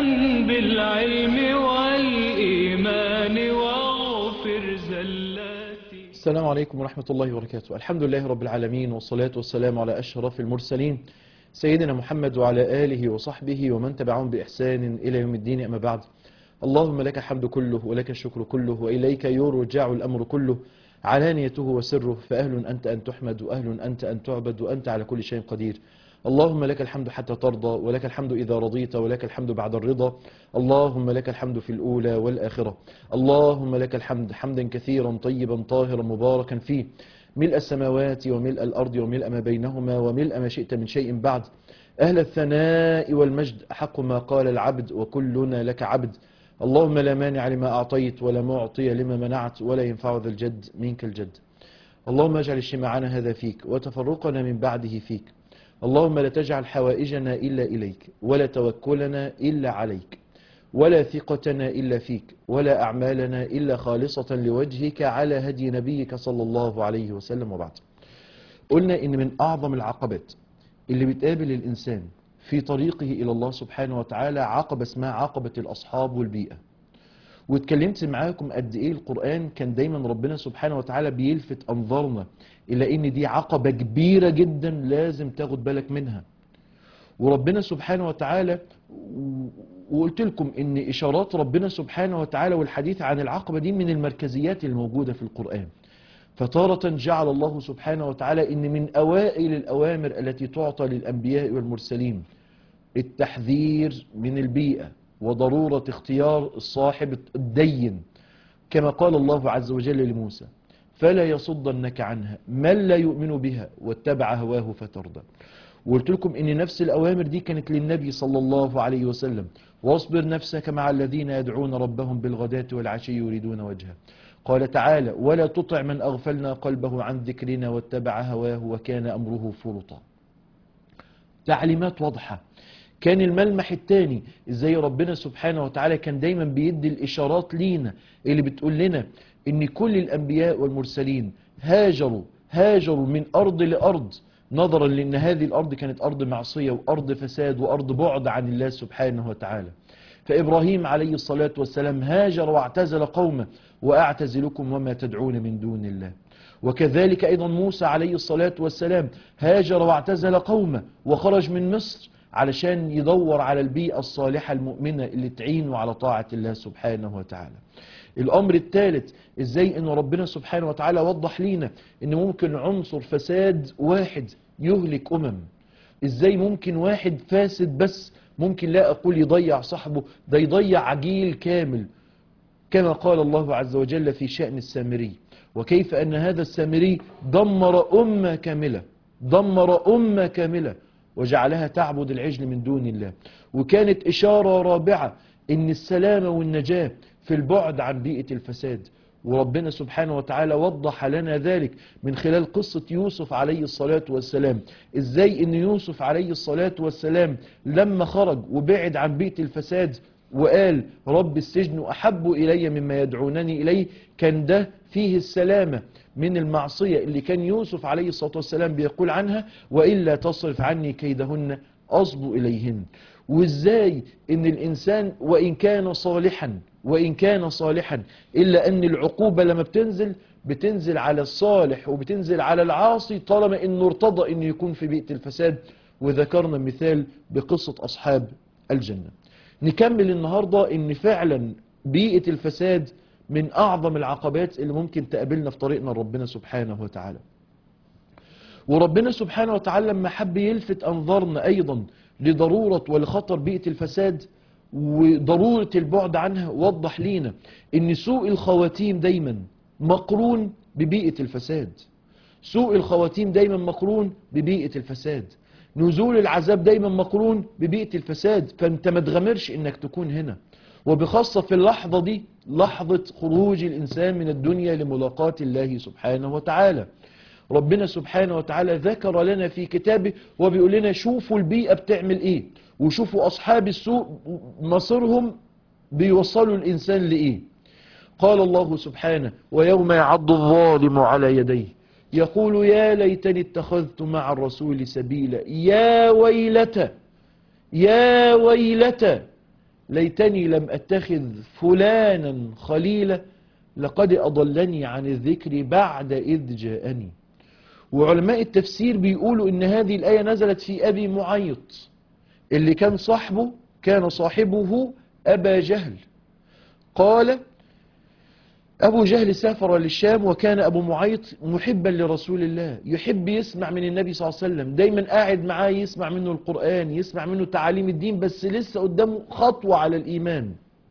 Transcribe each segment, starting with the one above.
بالعلم والإيمان واغفر زلاتي السلام عليكم ورحمة الله وبركاته الحمد لله رب العالمين والصلاة والسلام على أشرف المرسلين سيدنا محمد وعلى آله وصحبه ومن تبعهم بإحسان إلى يوم الدين أما بعد اللهم لك الحمد كله ولك الشكر كله وإليك يرجع الأمر كله علانيته وسره فأهل أنت أن تحمد وأهل أنت أن تعبد وأنت على كل شيء قدير اللهم لك الحمد حتى ترضى ولك الحمد إذا رضيت ولك الحمد بعد الرضا اللهم لك الحمد في الأولى والآخرة اللهم لك الحمد حمدا كثيرا طيبا طاهرا مباركا فيه ملء السماوات وملء الأرض وملء ما بينهما وملء ما شئت من شيء بعد أهل الثناء والمجد أحق ما قال العبد وكلنا لك عبد اللهم لا مانع لما أعطيت ولا معطي لما منعت ولا ينفع ذا الجد منك الجد اللهم اجعل اجتماعنا هذا فيك وتفرقنا من بعده فيك اللهم لا تجعل حوائجنا إلا إليك ولا توكلنا إلا عليك ولا ثقتنا إلا فيك ولا أعمالنا إلا خالصة لوجهك على هدي نبيك صلى الله عليه وسلم وبعد قلنا إن من أعظم العقبات اللي بتقابل الإنسان في طريقه إلى الله سبحانه وتعالى عقبة اسمها عقبة الأصحاب والبيئة واتكلمت معاكم قد ايه القرآن كان دايما ربنا سبحانه وتعالى بيلفت أنظارنا إلى إن دي عقبة كبيرة جدا لازم تاخد بالك منها وربنا سبحانه وتعالى وقلت لكم إن إشارات ربنا سبحانه وتعالى والحديث عن العقبة دي من المركزيات الموجودة في القرآن فتارة جعل الله سبحانه وتعالى إن من أوائل الأوامر التي تعطى للأنبياء والمرسلين التحذير من البيئة وضرورة اختيار الصاحب الدين كما قال الله عز وجل لموسى فلا يصدنك عنها من لا يؤمن بها واتبع هواه فترضى وقلت لكم ان نفس الاوامر دي كانت للنبي صلى الله عليه وسلم واصبر نفسك مع الذين يدعون ربهم بالغداة والعشي يريدون وجهه قال تعالى ولا تطع من اغفلنا قلبه عن ذكرنا واتبع هواه وكان امره فرطا تعليمات واضحة كان الملمح الثاني ازاي ربنا سبحانه وتعالى كان دايما بيدي الاشارات لينا اللي بتقول لنا ان كل الانبياء والمرسلين هاجروا هاجروا من ارض لارض نظرا لان هذه الارض كانت ارض معصية وارض فساد وارض بعد عن الله سبحانه وتعالى فابراهيم عليه الصلاة والسلام هاجر واعتزل قومه واعتزلكم وما تدعون من دون الله وكذلك ايضا موسى عليه الصلاة والسلام هاجر واعتزل قومه وخرج من مصر علشان يدور على البيئة الصالحة المؤمنة اللي تعينه على طاعة الله سبحانه وتعالى الأمر الثالث إزاي أن ربنا سبحانه وتعالى وضح لينا أن ممكن عنصر فساد واحد يهلك أمم إزاي ممكن واحد فاسد بس ممكن لا أقول يضيع صاحبه ده يضيع جيل كامل كما قال الله عز وجل في شأن السامري وكيف أن هذا السامري دمر أمة كاملة دمر أمة كاملة وجعلها تعبد العجل من دون الله وكانت إشارة رابعة إن السلامة والنجاة في البعد عن بيئة الفساد وربنا سبحانه وتعالى وضح لنا ذلك من خلال قصة يوسف عليه الصلاة والسلام إزاي إن يوسف عليه الصلاة والسلام لما خرج وبعد عن بيئة الفساد وقال رب السجن أحب إلي مما يدعونني إليه كان ده فيه السلامة من المعصية اللي كان يوسف عليه الصلاة والسلام بيقول عنها وإلا تصرف عني كيدهن أصب إليهن وإزاي إن الإنسان وإن كان صالحا وإن كان صالحا إلا أن العقوبة لما بتنزل بتنزل على الصالح وبتنزل على العاصي طالما إنه ارتضى إنه يكون في بيئة الفساد وذكرنا مثال بقصة أصحاب الجنة نكمل النهاردة إن فعلا بيئة الفساد من أعظم العقبات اللي ممكن تقابلنا في طريقنا لربنا سبحانه وتعالى وربنا سبحانه وتعالى لما حب يلفت أنظارنا أيضا لضرورة ولخطر بيئة الفساد وضرورة البعد عنها وضح لينا ان سوء الخواتيم دايما مقرون ببيئة الفساد سوء الخواتيم دايما مقرون ببيئة الفساد نزول العذاب دايما مقرون ببيئة الفساد فانت ما تغامرش انك تكون هنا وبخاصة في اللحظة دي لحظة خروج الإنسان من الدنيا لملاقاة الله سبحانه وتعالى ربنا سبحانه وتعالى ذكر لنا في كتابه وبيقول لنا شوفوا البيئة بتعمل ايه وشوفوا أصحاب السوء مصيرهم بيوصلوا الإنسان لإيه قال الله سبحانه ويوم يعض الظالم على يديه يقول يا ليتني اتخذت مع الرسول سبيلا يا ويلتى يا ويلتى ليتني لم أتخذ فلانا خليلا لقد أضلني عن الذكر بعد إذ جاءني وعلماء التفسير بيقولوا إن هذه الآية نزلت في أبي معيط اللي كان صاحبه كان صاحبه أبا جهل قال أبو جهل سافر للشام وكان أبو معيط محبا لرسول الله يحب يسمع من النبي صلى الله عليه وسلم دايما قاعد معاه يسمع منه القرآن يسمع منه تعاليم الدين بس لسه قدامه خطوة على الإيمان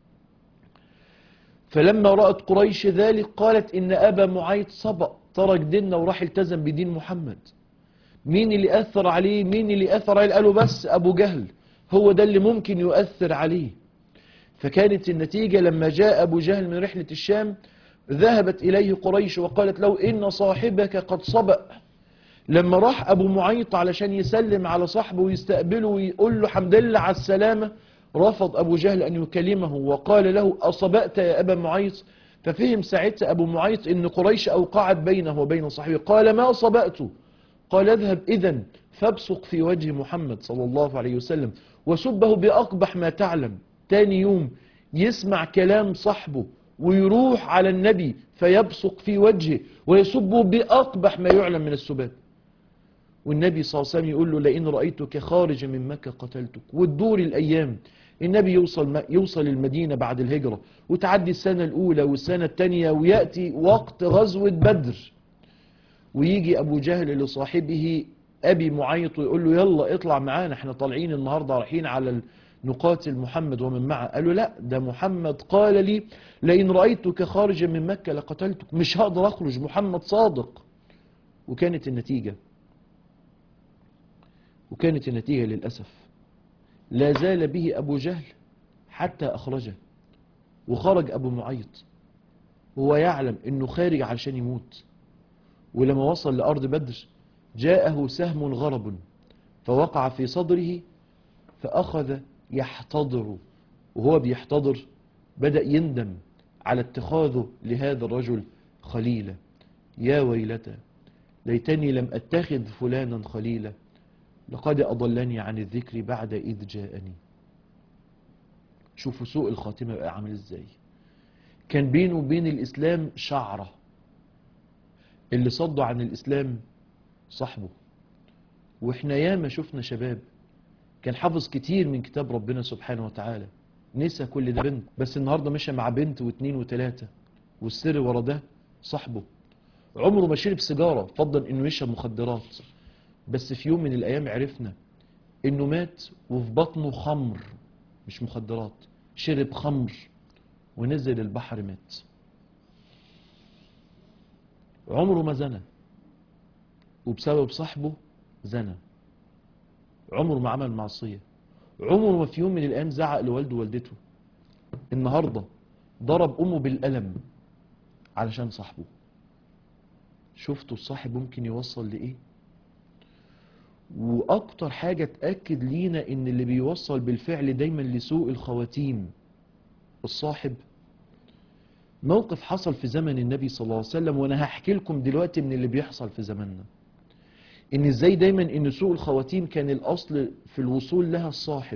فلما رأت قريش ذلك قالت إن أبا معيط سبق ترك ديننا وراح التزم بدين محمد مين اللي أثر عليه مين اللي أثر عليه قالوا بس أبو جهل هو ده اللي ممكن يؤثر عليه فكانت النتيجة لما جاء أبو جهل من رحلة الشام ذهبت إليه قريش وقالت له إن صاحبك قد صبأ لما راح أبو معيط علشان يسلم على صاحبه ويستقبله ويقول له حمد لله على السلامة رفض أبو جهل أن يكلمه وقال له أصبأت يا أبا معيط ففهم ساعتها أبو معيط أن قريش أوقعت بينه وبين صاحبه قال ما أصبأت قال اذهب إذا فابصق في وجه محمد صلى الله عليه وسلم وسبه بأقبح ما تعلم تاني يوم يسمع كلام صاحبه ويروح على النبي فيبصق في وجهه ويسبه بأقبح ما يعلم من السباب والنبي صلى الله عليه وسلم يقول له لئن رأيتك خارجا من مكة قتلتك وتدور الأيام النبي يوصل يوصل المدينة بعد الهجرة وتعدي السنة الأولى والسنة الثانية ويأتي وقت غزوة بدر ويجي أبو جهل لصاحبه أبي معيط ويقول له يلا اطلع معانا احنا طالعين النهاردة رايحين على نقاتل محمد ومن معه قال له لا ده محمد قال لي لئن رأيتك خارجا من مكة لقتلتك مش هقدر أخرج محمد صادق وكانت النتيجة وكانت النتيجة للأسف لا زال به أبو جهل حتى أخرجه وخرج أبو معيط هو يعلم أنه خارج عشان يموت ولما وصل لأرض بدر جاءه سهم غرب فوقع في صدره فأخذ يحتضر وهو بيحتضر بدأ يندم على اتخاذه لهذا الرجل خليلا يا ويلتى ليتني لم أتخذ فلانا خليلا لقد أضلني عن الذكر بعد إذ جاءني شوفوا سوء الخاتمة بقى عامل ازاي كان بينه وبين الإسلام شعرة اللي صدوا عن الإسلام صاحبه واحنا ياما شفنا شباب كان حافظ كتير من كتاب ربنا سبحانه وتعالى نسى كل ده بنت بس النهاردة مشى مع بنت واثنين وثلاثة والسر ورا ده صاحبه عمره ما شرب سيجارة فضل انه يشرب مخدرات بس في يوم من الايام عرفنا انه مات وفي بطنه خمر مش مخدرات شرب خمر ونزل البحر مات عمره ما زنى وبسبب صاحبه زنى عمره ما عمل معصية عمره ما في يوم من الأيام زعق لوالده ووالدته النهاردة ضرب أمه بالقلم علشان صاحبه شفتوا الصاحب ممكن يوصل لإيه وأكتر حاجة تأكد لينا إن اللي بيوصل بالفعل دايما لسوء الخواتيم الصاحب موقف حصل في زمن النبي صلى الله عليه وسلم وأنا هحكي لكم دلوقتي من اللي بيحصل في زماننا ان ازاي دايما ان سوء الخواتيم كان الاصل في الوصول لها الصاحب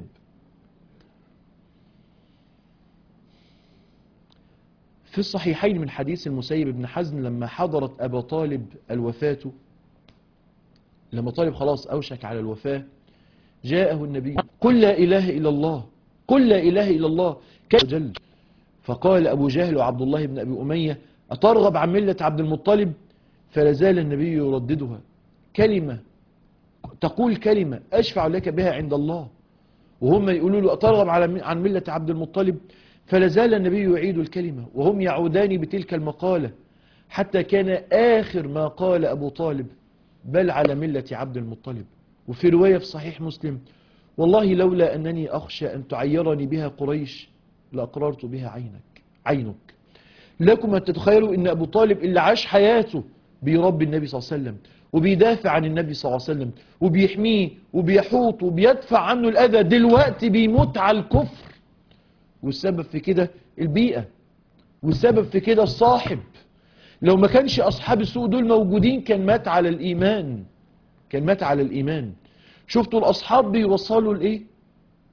في الصحيحين من حديث المسيب بن حزم لما حضرت ابا طالب الوفاة لما طالب خلاص اوشك على الوفاة جاءه النبي قل لا اله الا الله قل لا اله الا الله جل فقال ابو جهل وعبد الله بن ابي امية اترغب عن ملة عبد المطلب فلازال النبي يرددها كلمة تقول كلمة أشفع لك بها عند الله وهم يقولوا له أترغب على عن ملة عبد المطلب فلازال النبي يعيد الكلمة وهم يعودان بتلك المقالة حتى كان آخر ما قال أبو طالب بل على ملة عبد المطلب وفي رواية في صحيح مسلم والله لولا أنني أخشى أن تعيرني بها قريش لأقررت بها عينك عينك لكم أن تتخيلوا أن أبو طالب اللي عاش حياته بيربي النبي صلى الله عليه وسلم وبيدافع عن النبي صلى الله عليه وسلم وبيحميه وبيحوط وبيدفع عنه الأذى دلوقتي بيموت على الكفر والسبب في كده البيئة والسبب في كده الصاحب لو ما كانش أصحاب السوء دول موجودين كان مات على الإيمان كان مات على الإيمان شفتوا الأصحاب بيوصلوا لإيه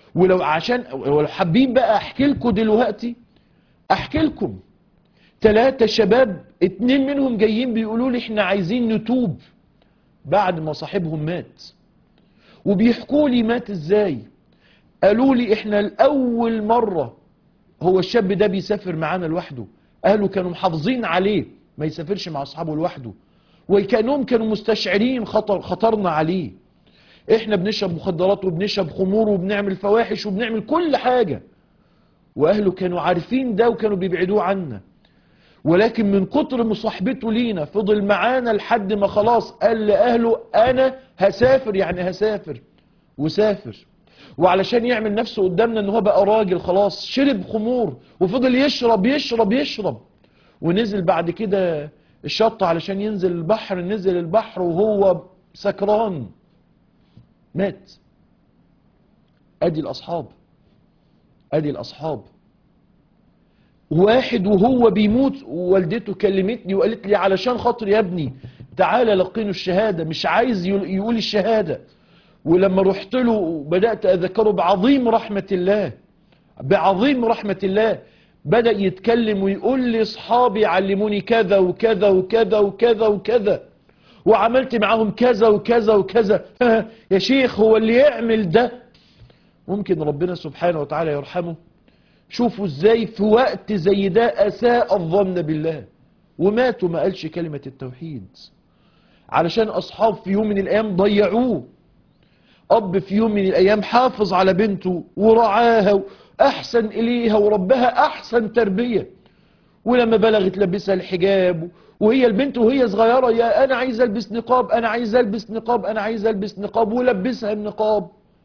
ولو عشان ولو حابين بقى احكي لكم دلوقتي احكي لكم ثلاثة شباب اتنين منهم جايين بيقولوا لي احنا عايزين نتوب بعد ما صاحبهم مات وبيحكوا لي مات ازاي قالوا لي احنا الاول مرة هو الشاب ده بيسافر معانا لوحده اهله كانوا محافظين عليه ما يسافرش مع اصحابه لوحده وكانهم كانوا مستشعرين خطر خطرنا عليه احنا بنشرب مخدرات وبنشرب خمور وبنعمل فواحش وبنعمل كل حاجة واهله كانوا عارفين ده وكانوا بيبعدوه عنا ولكن من كتر مصاحبته لينا فضل معانا لحد ما خلاص قال لأهله أنا هسافر يعني هسافر وسافر وعلشان يعمل نفسه قدامنا ان هو بقى راجل خلاص شرب خمور وفضل يشرب يشرب يشرب ونزل بعد كده الشط علشان ينزل البحر نزل البحر وهو سكران مات ادي الاصحاب ادي الاصحاب واحد وهو بيموت والدته كلمتني وقالت لي علشان خاطر يا ابني تعالى لقينه الشهادة مش عايز يقول الشهادة ولما رحت له بدأت أذكره بعظيم رحمة الله بعظيم رحمة الله بدأ يتكلم ويقول لي اصحابي علموني كذا وكذا وكذا وكذا وكذا وعملت معاهم كذا وكذا وكذا يا شيخ هو اللي يعمل ده ممكن ربنا سبحانه وتعالى يرحمه شوفوا ازاي في وقت زي ده اساء الظن بالله وماتوا ما قالش كلمة التوحيد علشان اصحاب في يوم من الايام ضيعوه اب في يوم من الايام حافظ على بنته ورعاها احسن اليها وربها احسن تربية ولما بلغت لبسها الحجاب وهي البنت وهي صغيرة يا انا عايز البس نقاب انا عايز البس نقاب انا عايز البس نقاب ولبسها النقاب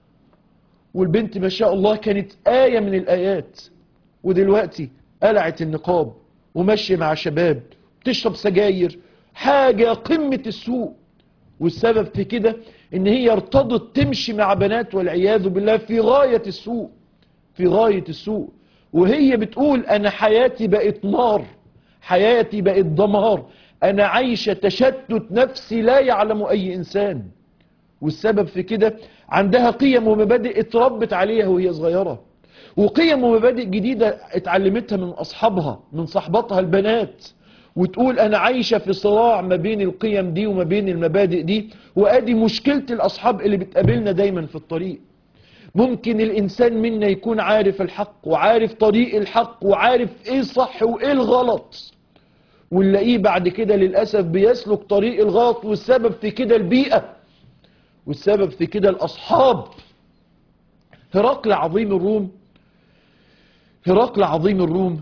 والبنت ما شاء الله كانت آية من الآيات ودلوقتي قلعت النقاب وماشية مع شباب تشرب سجاير حاجة قمة السوء والسبب في كده ان هي ارتضت تمشي مع بنات والعياذ بالله في غاية السوء في غاية السوء وهي بتقول انا حياتي بقت نار حياتي بقت دمار انا عايشة تشتت نفسي لا يعلم اي انسان والسبب في كده عندها قيم ومبادئ اتربت عليها وهي صغيرة وقيم ومبادئ جديدة اتعلمتها من أصحابها من صحباتها البنات وتقول أنا عايشة في صراع ما بين القيم دي وما بين المبادئ دي وأدي مشكلة الأصحاب اللي بتقابلنا دايما في الطريق ممكن الإنسان منا يكون عارف الحق وعارف طريق الحق وعارف إيه الصح وإيه الغلط ونلاقيه بعد كده للأسف بيسلك طريق الغلط والسبب في كده البيئة والسبب في كده الأصحاب هرقل عظيم الروم هرقل عظيم الروم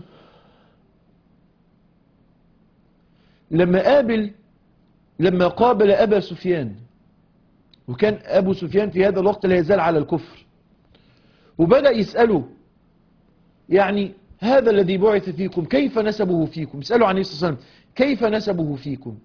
لما قابل لما قابل أبا سفيان وكان أبو سفيان في هذا الوقت لا يزال على الكفر وبدأ يسأله يعني هذا الذي بعث فيكم كيف نسبه فيكم اسألوا عن الصلاة والسلام كيف نسبه فيكم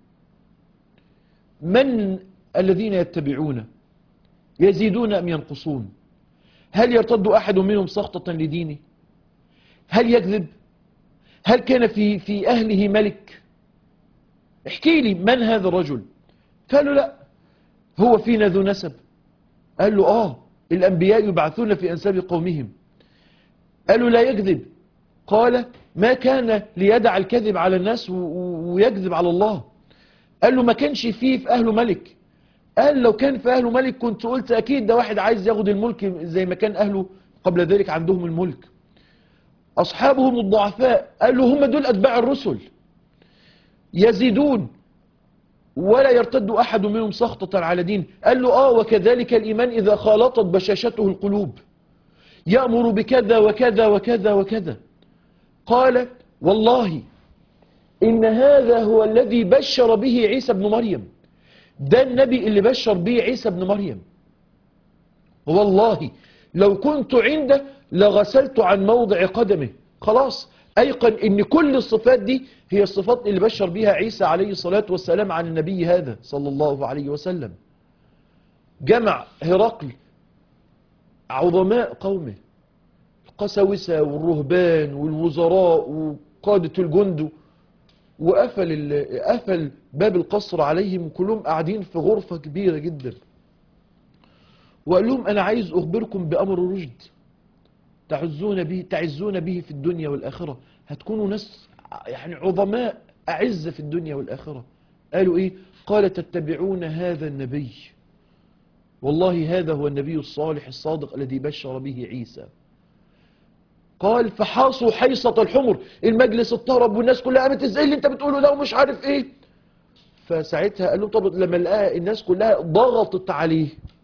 من الذين يتبعون يزيدون أم ينقصون هل يرتد أحد منهم سخطة لدينه هل يكذب هل كان في في أهله ملك احكي لي من هذا الرجل قالوا لا هو فينا ذو نسب قال له آه الأنبياء يبعثون في أنساب قومهم قالوا لا يكذب قال ما كان ليدع الكذب على الناس ويكذب على الله قال له ما كانش فيه في أهله ملك قال لو كان في أهله ملك كنت قلت أكيد ده واحد عايز ياخد الملك زي ما كان أهله قبل ذلك عندهم الملك أصحابهم الضعفاء قال له هم دول أتباع الرسل يزيدون ولا يرتد أحد منهم سخطة على دين قال له آه وكذلك الإيمان إذا خالطت بشاشته القلوب يأمر بكذا وكذا وكذا وكذا قال والله إن هذا هو الذي بشر به عيسى بن مريم ده النبي اللي بشر به عيسى بن مريم والله لو كنت عنده لغسلت عن موضع قدمه خلاص أيقن ان كل الصفات دي هي الصفات اللي بشر بها عيسى عليه الصلاة والسلام عن النبي هذا صلى الله عليه وسلم جمع هرقل عظماء قومه القساوسة والرهبان والوزراء وقادة الجند وقفل قفل باب القصر عليهم وكلهم قاعدين في غرفة كبيرة جدا وقال لهم أنا عايز أخبركم بأمر رشد تعزون به تعزون به في الدنيا والآخرة هتكونوا ناس يعني عظماء أعز في الدنيا والآخرة قالوا إيه قال تتبعون هذا النبي والله هذا هو النبي الصالح الصادق الذي بشر به عيسى قال فحاصوا حيصة الحمر المجلس اضطرب والناس كلها قامت ازاي اللي انت بتقوله ده ومش عارف ايه فساعتها قال لهم طب لما لقاها الناس كلها ضغطت عليه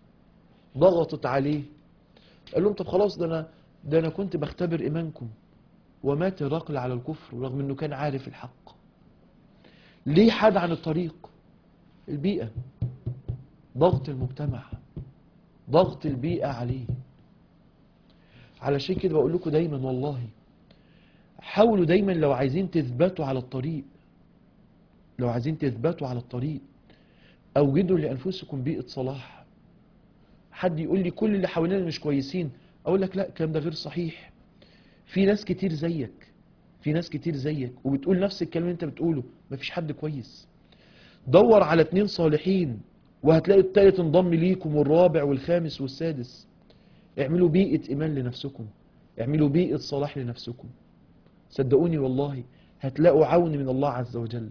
ضغطت عليه قال لهم طب خلاص ده انا ده انا كنت بختبر ايمانكم ومات هرقل على الكفر رغم انه كان عارف الحق ليه حاد عن الطريق البيئة ضغط المجتمع ضغط البيئة عليه علشان كده بقول لكم دايما والله حاولوا دايما لو عايزين تثبتوا على الطريق لو عايزين تثبتوا على الطريق اوجدوا لانفسكم بيئة صلاح حد يقول لي كل اللي حوالينا مش كويسين اقول لك لا الكلام ده غير صحيح في ناس كتير زيك في ناس كتير زيك وبتقول نفس الكلام اللي انت بتقوله مفيش حد كويس دور على اتنين صالحين وهتلاقي التالت انضم ليكم والرابع والخامس والسادس اعملوا بيئة ايمان لنفسكم اعملوا بيئة صلاح لنفسكم صدقوني والله هتلاقوا عون من الله عز وجل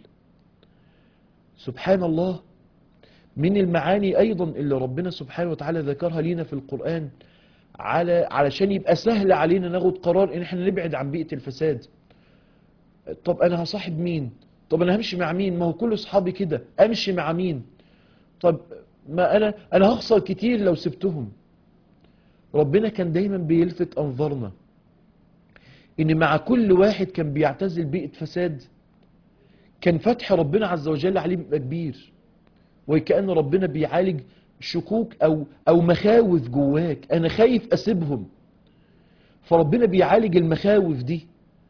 سبحان الله من المعاني ايضا اللي ربنا سبحانه وتعالى ذكرها لينا في القرآن على علشان يبقى سهل علينا ناخد قرار ان احنا نبعد عن بيئة الفساد طب انا هصاحب مين طب انا همشي مع مين ما هو كل اصحابي كده امشي مع مين طب ما انا انا هخسر كتير لو سبتهم ربنا كان دايما بيلفت انظارنا ان مع كل واحد كان بيعتزل بيئة فساد كان فتح ربنا عز وجل عليه بيبقى كبير وكأن ربنا بيعالج شكوك او او مخاوف جواك انا خايف اسيبهم فربنا بيعالج المخاوف دي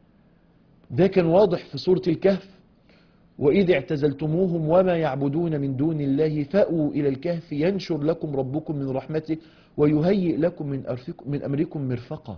ده كان واضح في سورة الكهف وإذ اعتزلتموهم وما يعبدون من دون الله فأووا إلى الكهف ينشر لكم ربكم من رحمته ويهيئ لكم من, أرفكم من أمركم مرفقا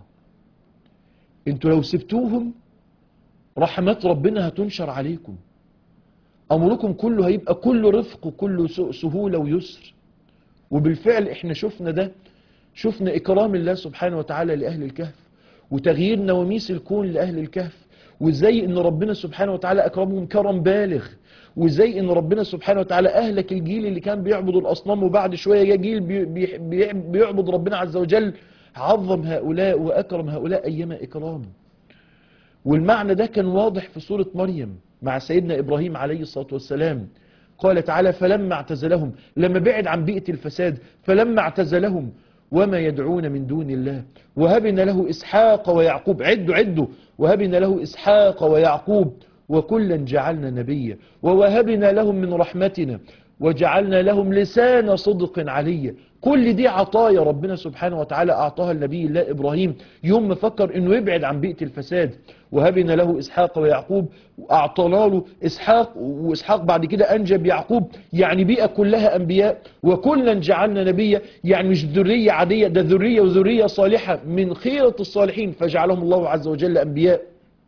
انتوا لو سبتوهم رحمات ربنا هتنشر عليكم أمركم كله هيبقى كله رفق وكله سهولة ويسر وبالفعل احنا شفنا ده شفنا إكرام الله سبحانه وتعالى لأهل الكهف وتغيير نواميس الكون لأهل الكهف وازاي ان ربنا سبحانه وتعالى اكرمهم كرم بالغ وازاي ان ربنا سبحانه وتعالى اهلك الجيل اللي كان بيعبد الاصنام وبعد شويه جه جيل بي بي بي بيعبد ربنا عز وجل عظم هؤلاء واكرم هؤلاء ايما اكرام والمعنى ده كان واضح في سوره مريم مع سيدنا ابراهيم عليه الصلاه والسلام قال تعالى فلما اعتزلهم لما بعد عن بيئه الفساد فلما اعتزلهم وما يدعون من دون الله وهبنا له إسحاق ويعقوب عدوا عدوا وهبنا له إسحاق ويعقوب وكلا جعلنا نبيا ووهبنا لهم من رحمتنا وجعلنا لهم لسان صدق عليا كل دي عطايا ربنا سبحانه وتعالى أعطاها النبي الله إبراهيم يوم ما فكر أنه يبعد عن بيئة الفساد وهبنا له إسحاق ويعقوب وأعطانا له إسحاق وإسحاق بعد كده أنجب يعقوب يعني بيئة كلها أنبياء وكلا جعلنا نبيا يعني مش ذرية عادية ده ذرية وذرية صالحة من خيرة الصالحين فجعلهم الله عز وجل أنبياء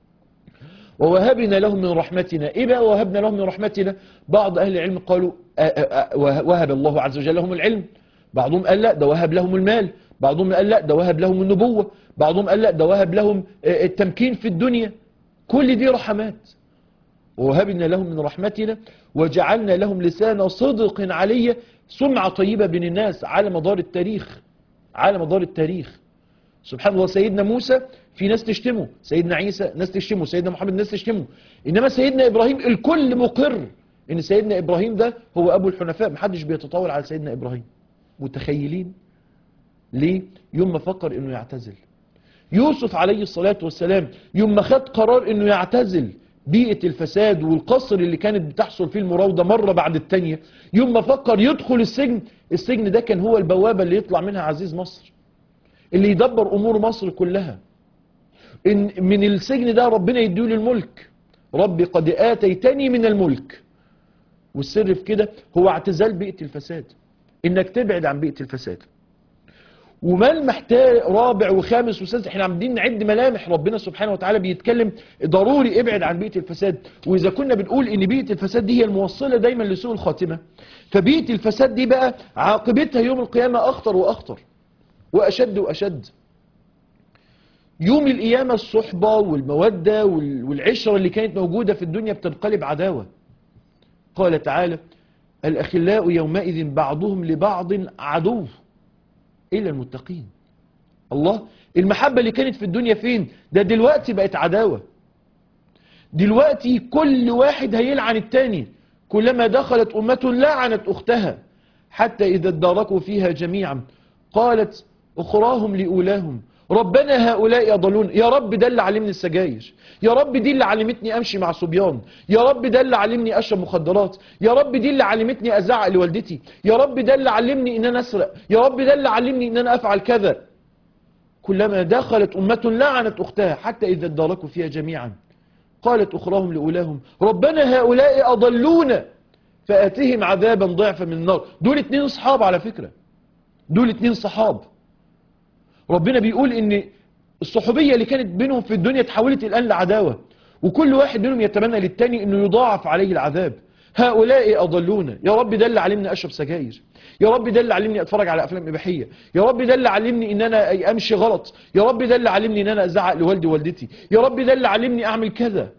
ووهبنا لهم من رحمتنا ايه بقى وهبنا لهم من رحمتنا بعض اهل العلم قالوا وهب الله عز وجل لهم العلم بعضهم قال لا ده وهب لهم المال بعضهم قال لا ده وهب لهم النبوة بعضهم قال لا ده وهب لهم التمكين في الدنيا كل دي رحمات ووهبنا لهم من رحمتنا وجعلنا لهم لسان صدق علي سمعة طيبة بين الناس على مدار التاريخ على مدار التاريخ سبحان الله سيدنا موسى في ناس تشتمه سيدنا عيسى ناس تشتمه سيدنا محمد ناس تشتمه إنما سيدنا إبراهيم الكل مقر إن سيدنا إبراهيم ده هو أبو الحنفاء محدش بيتطاول على سيدنا إبراهيم متخيلين ليه يوم ما فكر إنه يعتزل يوسف عليه الصلاة والسلام يوم ما خد قرار إنه يعتزل بيئة الفساد والقصر اللي كانت بتحصل فيه المراودة مرة بعد التانية يوم ما فكر يدخل السجن السجن ده كان هو البوابة اللي يطلع منها عزيز مصر اللي يدبر أمور مصر كلها إن من السجن ده ربنا يديله الملك ربي قد آتيتني من الملك والسر في كده هو اعتزال بيئة الفساد انك تبعد عن بيئة الفساد وملمح رابع وخامس وسادس احنا عاملين نعد ملامح ربنا سبحانه وتعالى بيتكلم ضروري ابعد عن بيئة الفساد واذا كنا بنقول ان بيئة الفساد دي هي الموصلة دايما لسوء الخاتمة فبيئة الفساد دي بقى عاقبتها يوم القيامة اخطر واخطر واشد واشد يوم القيامة الصحبة والمودة وال- والعشرة اللي كانت موجودة في الدنيا بتنقلب عداوة قال تعالى الأخلاء يومئذ بعضهم لبعض عدو إلا المتقين الله المحبة اللي كانت في الدنيا فين ده دلوقتي بقت عداوة دلوقتي كل واحد هيلعن التاني كلما دخلت أمة لعنت أختها حتى إذا اداركوا فيها جميعا قالت أخراهم لأولاهم ربنا هؤلاء يضلون يا رب ده اللي علمني السجاير يا رب دي اللي علمتني أمشي مع صبيان يا رب ده اللي علمني أشرب مخدرات يا رب دي اللي علمتني أزعق لوالدتي يا رب ده اللي علمني إن أنا أسرق يا رب ده اللي علمني إن أنا أفعل كذا كلما دخلت أمة لعنت أختها حتى إذا اداركوا فيها جميعا قالت أخراهم لأولاهم ربنا هؤلاء أضلونا فآتهم عذابا ضعفا من النار دول اتنين صحاب على فكرة دول اتنين صحاب ربنا بيقول ان الصحوبية اللي كانت بينهم في الدنيا تحولت الآن لعداوة وكل واحد منهم يتمنى للتاني انه يضاعف عليه العذاب هؤلاء أضلونا يا رب ده اللي علمني أشرب سجاير يا رب ده اللي علمني أتفرج على أفلام إباحية يا رب ده اللي علمني إن أنا أمشي غلط يا رب ده اللي علمني إن أنا أزعق لوالدي ووالدتي يا رب ده اللي علمني أعمل كذا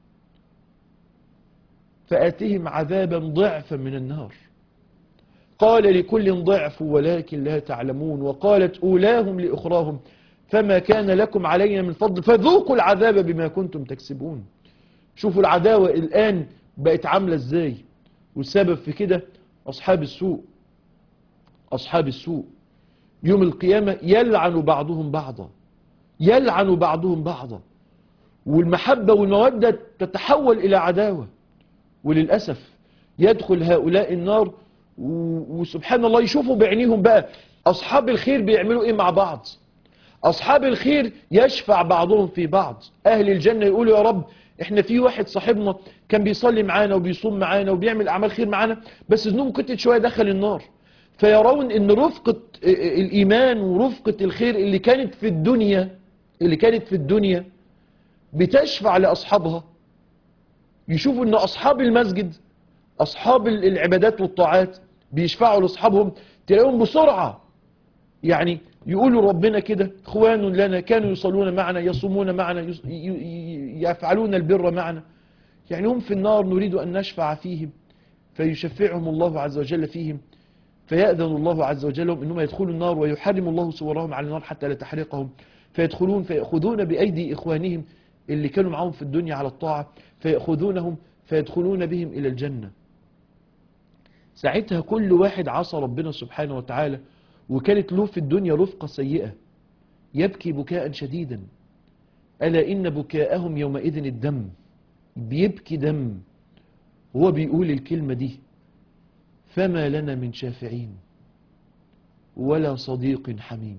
فآتهم عذابا ضعفا من النار قال لكل ضعف ولكن لا تعلمون وقالت أولاهم لأخراهم فما كان لكم علينا من فضل فذوقوا العذاب بما كنتم تكسبون شوفوا العداوة الآن بقت عاملة ازاي والسبب في كده أصحاب السوء أصحاب السوء يوم القيامة يلعن بعضهم بعضا يلعن بعضهم بعضا والمحبة والمودة تتحول إلى عداوة وللأسف يدخل هؤلاء النار و- وسبحان الله يشوفوا بعينيهم بقى أصحاب الخير بيعملوا إيه مع بعض أصحاب الخير يشفع بعضهم في بعض أهل الجنة يقولوا يا رب إحنا في واحد صاحبنا كان بيصلي معانا وبيصوم معانا وبيعمل أعمال خير معانا بس ذنوبه كتت شوية دخل النار فيرون إن رفقة الإيمان ورفقة الخير اللي كانت في الدنيا اللي كانت في الدنيا بتشفع لأصحابها يشوفوا ان اصحاب المسجد اصحاب ال- العبادات والطاعات بيشفعوا لاصحابهم تلاقيهم بسرعة يعني يقولوا ربنا كده اخوان لنا كانوا يصلون معنا يصومون معنا يص- ي- ي- يفعلون البر معنا يعني هم في النار نريد ان نشفع فيهم فيشفعهم الله عز وجل فيهم فيأذن الله عز وجل لهم انهم يدخلوا النار ويحرم الله صورهم على النار حتى لا تحرقهم فيدخلون فيأخذون بأيدي إخوانهم اللي كانوا معهم في الدنيا على الطاعة فيأخذونهم فيدخلون بهم إلى الجنة ساعتها كل واحد عصى ربنا سبحانه وتعالى وكانت له في الدنيا رفقة سيئة يبكي بكاء شديدا ألا إن بكاءهم يومئذ الدم بيبكي دم هو بيقول الكلمة دي فما لنا من شافعين ولا صديق حميم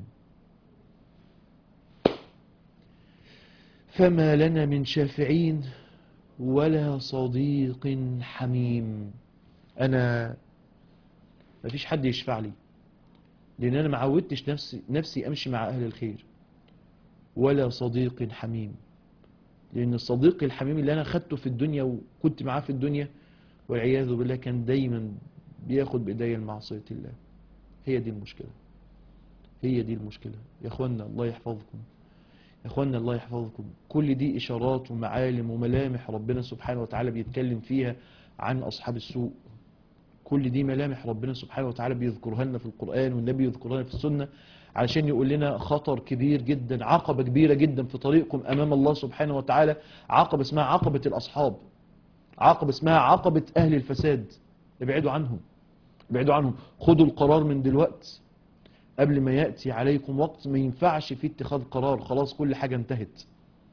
فما لنا من شافعين ولا صديق حميم انا مفيش حد يشفع لي لان انا ما عودتش نفسي نفسي امشي مع اهل الخير ولا صديق حميم لان الصديق الحميم اللي انا خدته في الدنيا وكنت معاه في الدنيا والعياذ بالله كان دايما بياخد بايديا لمعصيه الله هي دي المشكله هي دي المشكله يا اخوانا الله يحفظكم يا اخوانا الله يحفظكم كل دي اشارات ومعالم وملامح ربنا سبحانه وتعالى بيتكلم فيها عن اصحاب السوء كل دي ملامح ربنا سبحانه وتعالى بيذكرها لنا في القرآن والنبي يذكرها لنا في السنة علشان يقول لنا خطر كبير جدا عقبة كبيرة جدا في طريقكم أمام الله سبحانه وتعالى عقبة اسمها عقبة الأصحاب عقبة اسمها عقبة أهل الفساد ابعدوا عنهم ابعدوا عنهم خدوا القرار من دلوقت قبل ما يأتي عليكم وقت ما ينفعش فيه اتخاذ قرار خلاص كل حاجة انتهت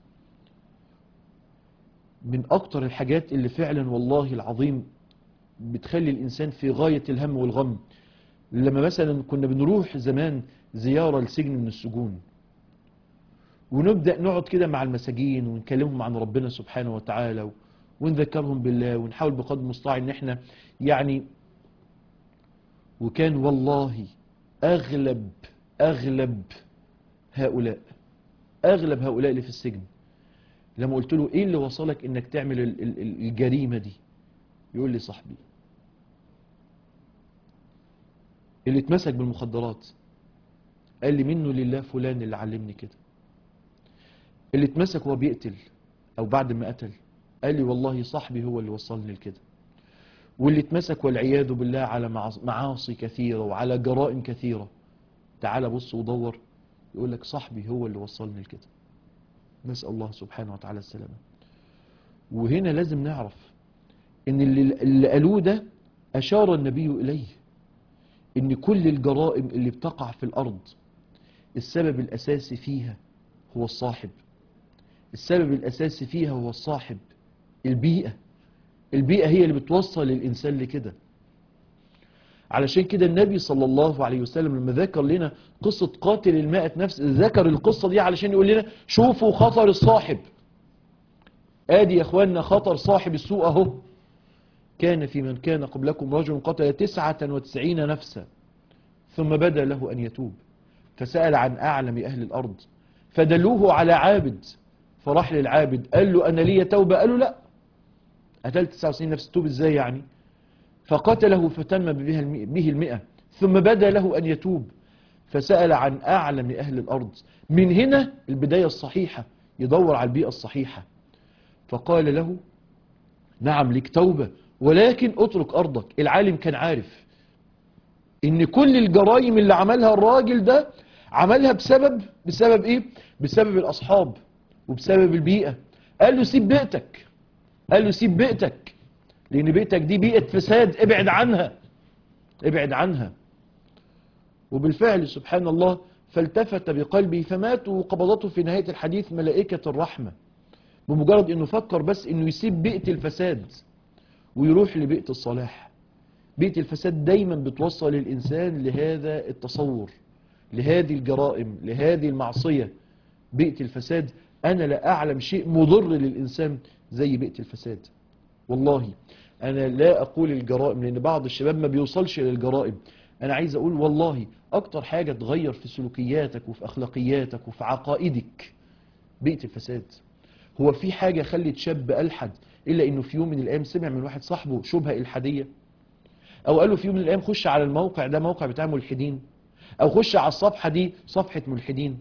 من أكتر الحاجات اللي فعلا والله العظيم بتخلي الإنسان في غاية الهم والغم لما مثلا كنا بنروح زمان زيارة لسجن من السجون ونبدأ نقعد كده مع المساجين ونكلمهم عن ربنا سبحانه وتعالى و- ونذكرهم بالله ونحاول بقدر المستطاع ان احنا يعني وكان والله اغلب اغلب هؤلاء اغلب هؤلاء اللي في السجن لما قلت له ايه اللي وصلك انك تعمل ال- ال- ال- الجريمة دي يقول لي صاحبي اللي اتمسك بالمخدرات قال لي منه لله فلان اللي علمني كده اللي اتمسك وهو بيقتل او بعد ما قتل قال لي والله صاحبي هو اللي وصلني لكده واللي اتمسك والعياذ بالله على معاص- معاصي كثيرة وعلى جرائم كثيرة تعال بص ودور يقول لك صاحبي هو اللي وصلني لكده نسأل الله سبحانه وتعالى السلامة وهنا لازم نعرف ان اللي, اللي قالوه ده اشار النبي اليه ان كل الجرائم اللي بتقع في الارض السبب الاساسي فيها هو الصاحب السبب الاساسي فيها هو الصاحب البيئة البيئة هي اللي بتوصل الانسان لكده علشان كده النبي صلى الله عليه وسلم لما ذكر لنا قصة قاتل المائة نفس ذكر القصة دي علشان يقول لنا شوفوا خطر الصاحب ادي يا اخواننا خطر صاحب السوء اهو كان في من كان قبلكم رجل قتل تسعة وتسعين نفسا ثم بدا له أن يتوب فسأل عن أعلم أهل الأرض فدلوه على عابد فراح للعابد قال له أنا لي توبة قال له لا قتلت 99 نفس توب ازاي يعني فقتله فتم بها الم- به المئة ثم بدا له أن يتوب فسأل عن أعلم أهل الأرض من هنا البداية الصحيحة يدور على البيئة الصحيحة فقال له نعم لك توبة ولكن اترك أرضك العالم كان عارف ان كل الجرائم اللي عملها الراجل ده عملها بسبب بسبب ايه بسبب الاصحاب وبسبب البيئة قال له سيب بيئتك قال له سيب بيئتك لان بيئتك دي بيئة فساد ابعد عنها ابعد عنها وبالفعل سبحان الله فالتفت بقلبه فمات وقبضته في نهاية الحديث ملائكة الرحمة بمجرد انه فكر بس انه يسيب بيئة الفساد ويروح لبيئة الصلاح بيئة الفساد دايما بتوصل الإنسان لهذا التصور لهذه الجرائم لهذه المعصية بيئة الفساد أنا لا أعلم شيء مضر للإنسان زي بيئة الفساد والله أنا لا أقول الجرائم لأن بعض الشباب ما بيوصلش للجرائم أنا عايز أقول والله أكتر حاجة تغير في سلوكياتك وفي أخلاقياتك وفي عقائدك بيئة الفساد هو في حاجة خلت شاب ألحد إلا إنه في يوم من الأيام سمع من واحد صاحبه شبهة إلحادية او قال له في يوم من الايام خش على الموقع ده موقع بتاع ملحدين او خش على الصفحة دي صفحة ملحدين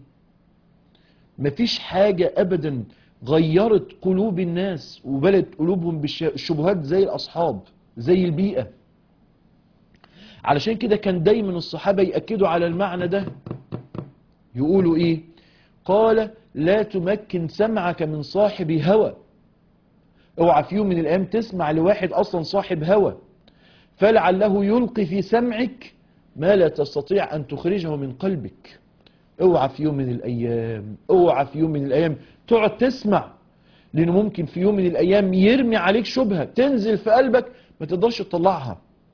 مفيش حاجة ابدا غيرت قلوب الناس وبلت قلوبهم بالشبهات زي الاصحاب زي البيئة علشان كده كان دايما الصحابة يأكدوا على المعنى ده يقولوا ايه قال لا تمكن سمعك من صاحب هوى اوعى في يوم من الايام تسمع لواحد اصلا صاحب هوى فلعله يلقي في سمعك ما لا تستطيع أن تخرجه من قلبك اوعى في يوم من الأيام اوعى في يوم من الأيام تقعد تسمع لأنه ممكن في يوم من الأيام يرمي عليك شبهة تنزل في قلبك ما تقدرش تطلعها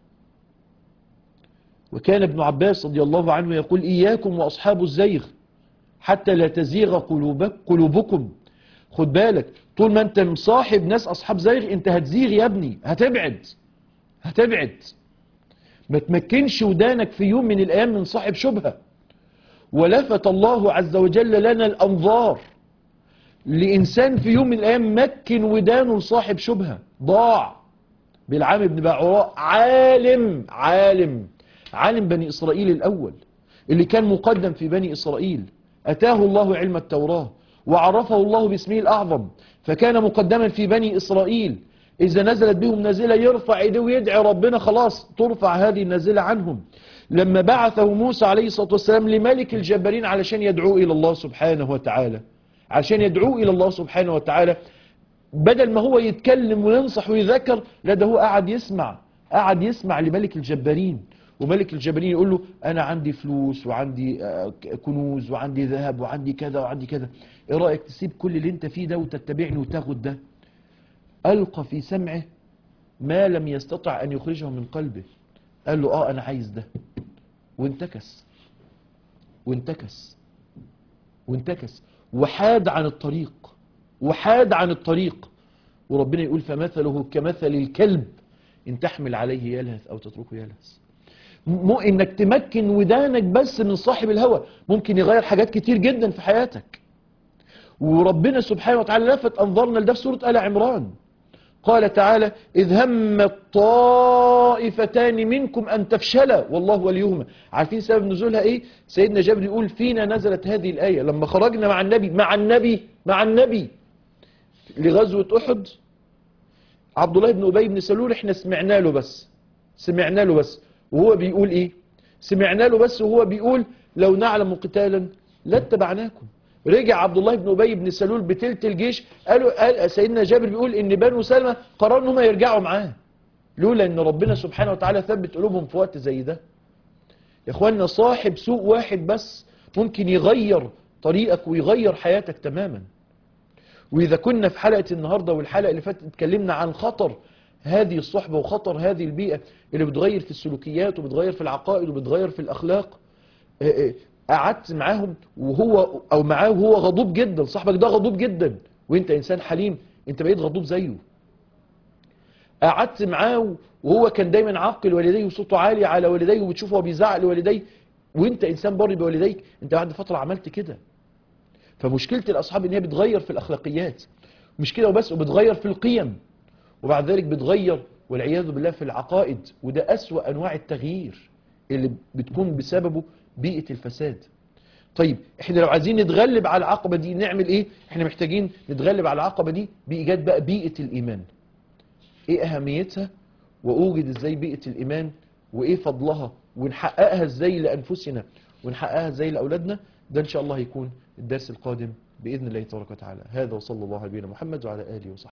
وكان ابن عباس رضي الله عنه يقول إياكم وأصحاب الزيغ حتى لا تزيغ قلوبك قلوبكم خد بالك طول ما انت مصاحب ناس أصحاب زيغ انت هتزيغ يا ابني هتبعد هتبعد ما تمكنش ودانك في يوم من الأيام من صاحب شبهة ولفت الله عز وجل لنا الأنظار لإنسان في يوم من الأيام مكن ودانه لصاحب شبهة ضاع بالعام بن باعوراء عالم عالم عالم بني إسرائيل الأول اللي كان مقدم في بني إسرائيل أتاه الله علم التوراة وعرفه الله باسمه الأعظم فكان مقدما في بني إسرائيل إذا نزلت بهم نازلة يرفع إيديه ويدعي ربنا خلاص ترفع هذه النازلة عنهم لما بعثه موسى عليه الصلاة والسلام لملك الجبارين علشان يدعوه إلى الله سبحانه وتعالى عشان يدعوه إلى الله سبحانه وتعالى بدل ما هو يتكلم وينصح ويذكر لا ده هو قاعد يسمع قاعد يسمع لملك الجبارين وملك الجبارين يقول له أنا عندي فلوس وعندي آه، كنوز وعندي ذهب وعندي كذا وعندي كذا إيه رأيك تسيب كل اللي أنت فيه ده وتتبعني وتاخد ده ألقى في سمعه ما لم يستطع أن يخرجه من قلبه قال له آه أنا عايز ده وانتكس وانتكس وانتكس وحاد عن الطريق وحاد عن الطريق وربنا يقول فمثله كمثل الكلب إن تحمل عليه يلهث أو تتركه يلهث مو إنك تمكن ودانك بس من صاحب الهوى ممكن يغير حاجات كتير جدا في حياتك وربنا سبحانه وتعالى لفت أنظارنا لده في سورة آل عمران قال تعالى إذ هم الطائفتان منكم أن تفشلا والله وليهما عارفين سبب نزولها إيه سيدنا جابر يقول فينا نزلت هذه الآية لما خرجنا مع النبي مع النبي مع النبي لغزوة أحد عبد الله بن أبي بن سلول احنا سمعنا له بس سمعنا له بس وهو بيقول ايه سمعنا له بس وهو بيقول لو نعلم قتالا لاتبعناكم رجع عبد الله بن أبي بن سلول بتلت الجيش قالوا قال سيدنا جابر بيقول ان بنو سلمة قرروا ان هم يرجعوا معاه لولا ان ربنا سبحانه وتعالى ثبت قلوبهم في وقت زي ده يا اخوانا صاحب سوق واحد بس ممكن يغير طريقك ويغير حياتك تماما واذا كنا في حلقة النهاردة والحلقة اللي فاتت اتكلمنا عن خطر هذه الصحبة وخطر هذه البيئة اللي بتغير في السلوكيات وبتغير في العقائد وبتغير في الاخلاق اه اه قعدت معاهم وهو او معاه وهو غضوب جدا صاحبك ده غضوب جدا وانت انسان حليم انت بقيت غضوب زيه قعدت معاه وهو كان دايما عاقل والديه وصوته عالي على والديه وبتشوفه هو بيزعق لوالديه وانت انسان بر بوالديك انت بعد فتره عملت كده فمشكله الاصحاب ان هي بتغير في الاخلاقيات مش كده وبس وبتغير في القيم وبعد ذلك بتغير والعياذ بالله في العقائد وده اسوا انواع التغيير اللي بتكون بسببه بيئه الفساد طيب احنا لو عايزين نتغلب على العقبه دي نعمل ايه احنا محتاجين نتغلب على العقبه دي بايجاد بقى بيئه الايمان ايه اهميتها واوجد ازاي بيئه الايمان وايه فضلها ونحققها ازاي لانفسنا ونحققها ازاي لاولادنا ده ان شاء الله هيكون الدرس القادم باذن الله تبارك وتعالى هذا وصلى الله على نبينا محمد وعلى اله وصحبه